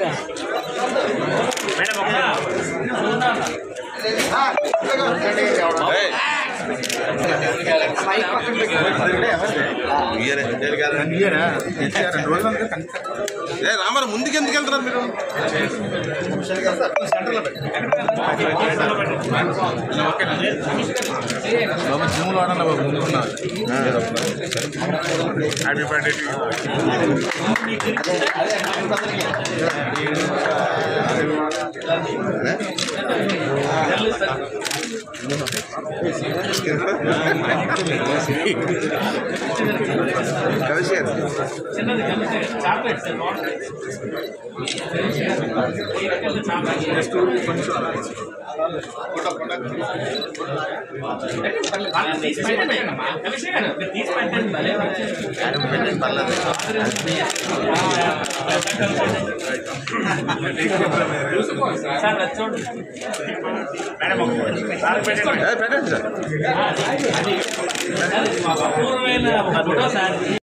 ఏ రామారావు ముందుకు ఎందుకు వెళ్తున్నారు మీరు బాబు జిమ్లో ఆడండి బాబు ముందుకున్నా హ్యాపీ బర్త్డే కలిసారు పెట్టండి సార్ అపూర్వమైన ఫోటో సార్